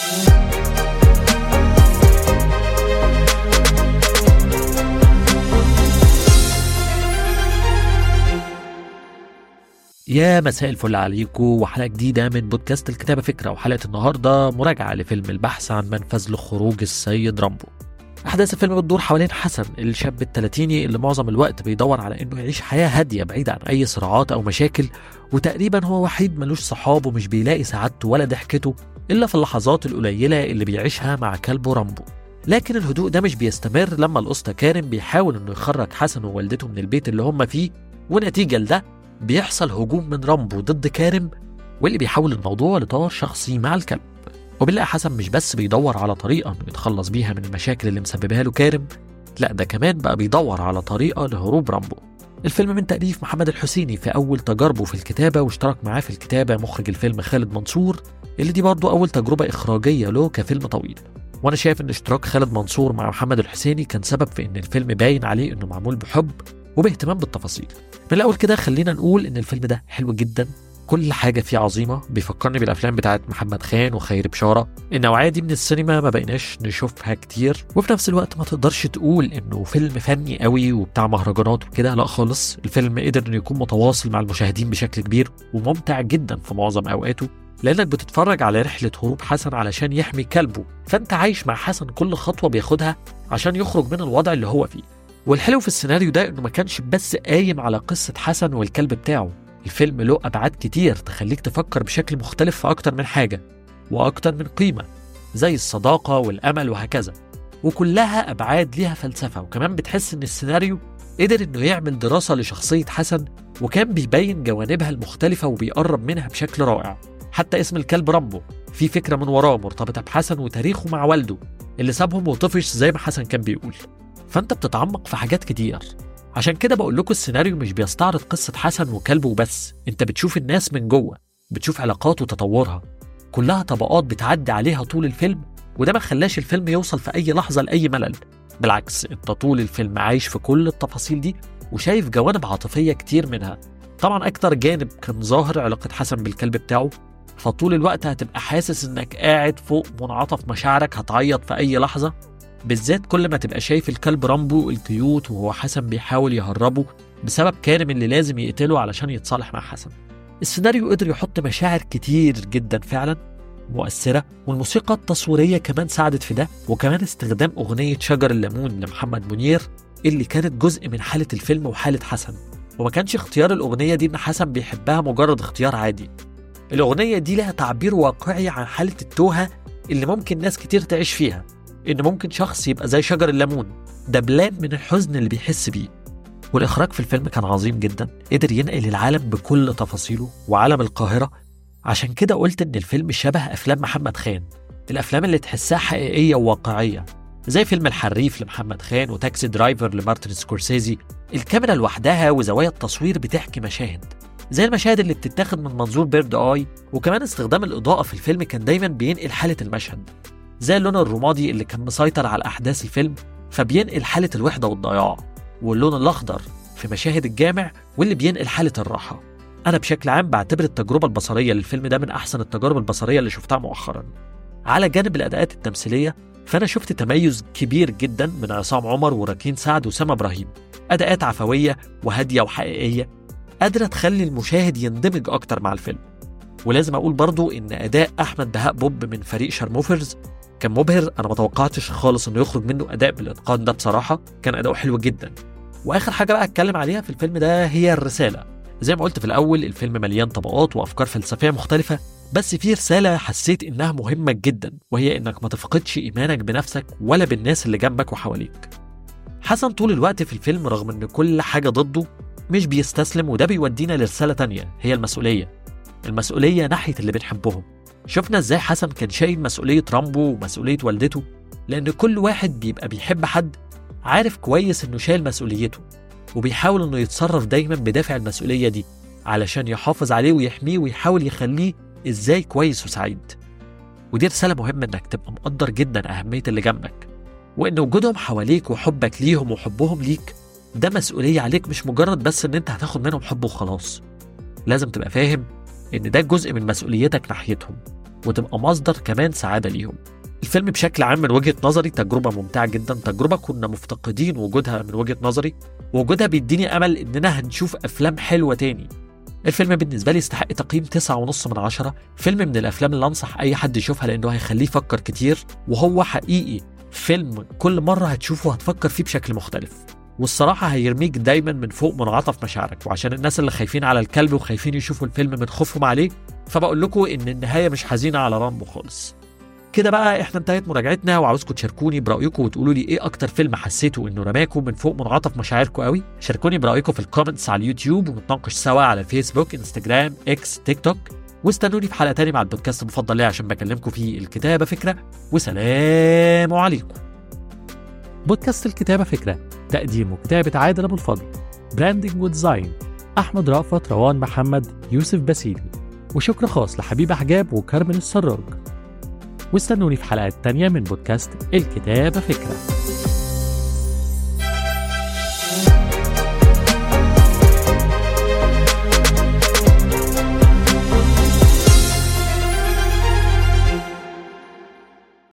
يا مساء الفل عليكم وحلقة جديدة من بودكاست الكتابة فكرة وحلقة النهاردة مراجعة لفيلم البحث عن منفذ لخروج السيد رامبو أحداث الفيلم بتدور حوالين حسن الشاب التلاتيني اللي معظم الوقت بيدور على إنه يعيش حياة هادية بعيدة عن أي صراعات أو مشاكل وتقريبا هو وحيد ملوش صحاب ومش بيلاقي سعادته ولا ضحكته إلا في اللحظات القليلة اللي بيعيشها مع كلبه رامبو لكن الهدوء ده مش بيستمر لما الأسطى كارم بيحاول إنه يخرج حسن ووالدته من البيت اللي هم فيه ونتيجة لده بيحصل هجوم من رامبو ضد كارم واللي بيحول الموضوع لطار شخصي مع الكلب وبنلاقي حسن مش بس بيدور على طريقة انه يتخلص بيها من المشاكل اللي مسببها له كارم لا ده كمان بقى بيدور على طريقة لهروب رامبو الفيلم من تأليف محمد الحسيني في أول تجاربه في الكتابة واشترك معاه في الكتابة مخرج الفيلم خالد منصور اللي دي برضه أول تجربة إخراجية له كفيلم طويل وأنا شايف إن اشتراك خالد منصور مع محمد الحسيني كان سبب في إن الفيلم باين عليه إنه معمول بحب وباهتمام بالتفاصيل من الأول كده خلينا نقول إن الفيلم ده حلو جدا كل حاجة فيه عظيمة بيفكرني بالأفلام بتاعت محمد خان وخير بشارة النوعية دي من السينما ما بقيناش نشوفها كتير وفي نفس الوقت ما تقدرش تقول إنه فيلم فني قوي وبتاع مهرجانات وكده لا خالص الفيلم قدر إنه يكون متواصل مع المشاهدين بشكل كبير وممتع جدا في معظم أوقاته لأنك بتتفرج على رحلة هروب حسن علشان يحمي كلبه فأنت عايش مع حسن كل خطوة بياخدها عشان يخرج من الوضع اللي هو فيه والحلو في السيناريو ده انه ما كانش بس قايم على قصة حسن والكلب بتاعه الفيلم له أبعاد كتير تخليك تفكر بشكل مختلف في أكتر من حاجة وأكتر من قيمة زي الصداقة والأمل وهكذا وكلها أبعاد ليها فلسفة وكمان بتحس إن السيناريو قدر إنه يعمل دراسة لشخصية حسن وكان بيبين جوانبها المختلفة وبيقرب منها بشكل رائع حتى اسم الكلب رامبو في فكرة من وراه مرتبطة بحسن وتاريخه مع والده اللي سابهم وطفش زي ما حسن كان بيقول فانت بتتعمق في حاجات كتير عشان كده بقول لكم السيناريو مش بيستعرض قصة حسن وكلبه وبس انت بتشوف الناس من جوه بتشوف علاقات وتطورها كلها طبقات بتعدي عليها طول الفيلم وده ما خلاش الفيلم يوصل في اي لحظة لأي ملل بالعكس انت طول الفيلم عايش في كل التفاصيل دي وشايف جوانب عاطفية كتير منها طبعا اكتر جانب كان ظاهر علاقة حسن بالكلب بتاعه فطول الوقت هتبقى حاسس انك قاعد فوق منعطف مشاعرك هتعيط في اي لحظة بالذات كل ما تبقى شايف الكلب رامبو الكيوت وهو حسن بيحاول يهربه بسبب كارم اللي لازم يقتله علشان يتصالح مع حسن السيناريو قدر يحط مشاعر كتير جدا فعلا مؤثرة والموسيقى التصويرية كمان ساعدت في ده وكمان استخدام أغنية شجر الليمون لمحمد منير اللي كانت جزء من حالة الفيلم وحالة حسن وما كانش اختيار الأغنية دي إن حسن بيحبها مجرد اختيار عادي الأغنية دي لها تعبير واقعي عن حالة التوهة اللي ممكن ناس كتير تعيش فيها إن ممكن شخص يبقى زي شجر الليمون دبلان من الحزن اللي بيحس بيه والإخراج في الفيلم كان عظيم جدا قدر ينقل العالم بكل تفاصيله وعالم القاهرة عشان كده قلت إن الفيلم شبه أفلام محمد خان الأفلام اللي تحسها حقيقية وواقعية زي فيلم الحريف لمحمد خان وتاكسي درايفر لمارتن سكورسيزي الكاميرا لوحدها وزوايا التصوير بتحكي مشاهد زي المشاهد اللي بتتاخد من منظور بيرد اي وكمان استخدام الإضاءة في الفيلم كان دايما بينقل حالة المشهد زي اللون الرمادي اللي كان مسيطر على أحداث الفيلم فبينقل حالة الوحدة والضياع واللون الأخضر في مشاهد الجامع واللي بينقل حالة الراحة أنا بشكل عام بعتبر التجربة البصرية للفيلم ده من أحسن التجارب البصرية اللي شفتها مؤخرا على جانب الأداءات التمثيلية فأنا شفت تميز كبير جدا من عصام عمر وراكين سعد وسام إبراهيم أداءات عفوية وهادية وحقيقية قادرة تخلي المشاهد يندمج أكتر مع الفيلم ولازم أقول برضو إن أداء أحمد بهاء بوب من فريق شرموفرز كان مبهر انا ما توقعتش خالص انه يخرج منه اداء بالاتقان ده بصراحه كان اداؤه حلو جدا واخر حاجه بقى اتكلم عليها في الفيلم ده هي الرساله زي ما قلت في الاول الفيلم مليان طبقات وافكار فلسفيه مختلفه بس في رساله حسيت انها مهمه جدا وهي انك ما تفقدش ايمانك بنفسك ولا بالناس اللي جنبك وحواليك حسن طول الوقت في الفيلم رغم ان كل حاجه ضده مش بيستسلم وده بيودينا لرساله تانية هي المسؤوليه المسؤوليه ناحيه اللي بنحبهم شفنا ازاي حسن كان شايل مسؤولية رامبو ومسؤولية والدته لأن كل واحد بيبقى بيحب حد عارف كويس إنه شايل مسؤوليته وبيحاول إنه يتصرف دايما بدافع المسؤولية دي علشان يحافظ عليه ويحميه ويحاول يخليه إزاي كويس وسعيد ودي رسالة مهمة إنك تبقى مقدر جدا أهمية اللي جنبك وإن وجودهم حواليك وحبك ليهم وحبهم ليك ده مسؤولية عليك مش مجرد بس إن أنت هتاخد منهم حب وخلاص لازم تبقى فاهم إن ده جزء من مسؤوليتك ناحيتهم وتبقى مصدر كمان سعادة ليهم الفيلم بشكل عام من وجهة نظري تجربة ممتعة جدا تجربة كنا مفتقدين وجودها من وجهة نظري وجودها بيديني أمل إننا هنشوف أفلام حلوة تاني الفيلم بالنسبة لي يستحق تقييم تسعة ونص من عشرة فيلم من الأفلام اللي أنصح أي حد يشوفها لأنه هيخليه يفكر كتير وهو حقيقي فيلم كل مرة هتشوفه هتفكر فيه بشكل مختلف والصراحة هيرميك دايما من فوق منعطف مشاعرك وعشان الناس اللي خايفين على الكلب وخايفين يشوفوا الفيلم من خوفهم عليه فبقول لكم إن النهاية مش حزينة على رامبو خالص كده بقى احنا انتهت مراجعتنا وعاوزكم تشاركوني برايكم وتقولوا لي ايه اكتر فيلم حسيتوا انه رماكم من فوق منعطف مشاعركم قوي شاركوني برايكم في الكومنتس على اليوتيوب ونتناقش سوا على فيسبوك انستجرام اكس تيك توك واستنوني في حلقه تاني مع البودكاست المفضل ليا عشان بكلمكم فيه الكتابه فكره وسلام عليكم بودكاست الكتابه فكره تقديم وكتابه عادل ابو الفضل براندنج وديزاين احمد رأفت روان محمد يوسف بسيلي وشكر خاص لحبيب حجاب وكارمن السراج واستنوني في حلقات تانية من بودكاست الكتابة فكرة